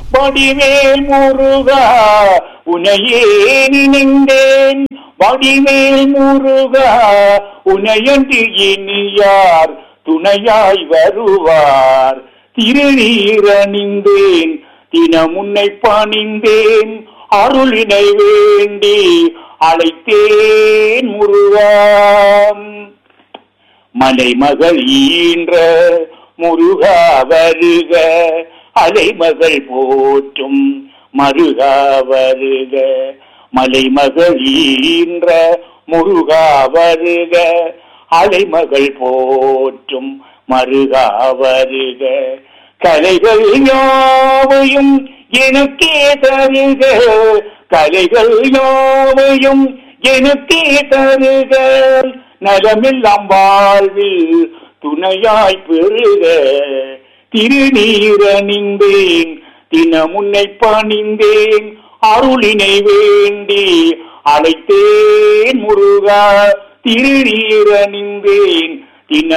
வடிவேல் முருகா உனையே நினைந்தேன் வடிவேல் முருகா உனையன்று இனியார் துணையாய் வருவார் திருநீரணிந்தேன் தினமுன்னை பணிந்தேன் அருளினை வேண்டி அழைத்தேன் முருகாம் மலைமகள் ஈன்ற முருகா வருக அலைமகள் போற்றும் மருகா வருக மலைமகள் ஈன்ற முருகா வருக அலைமகள் போற்றும் மருகா வருக கலைகள் யாவையும் எனக்கே தருக கலைகள் யாவையும் எனக்கே தருக நலமெல்லாம் வாழ்வில் துணையாய் பெருக திருநீரணிந்தேன் தினமுன்னை பணிந்தேன் அருளினை வேண்டி அழைத்தேன் முருகா திருநீரணிந்தேன் தின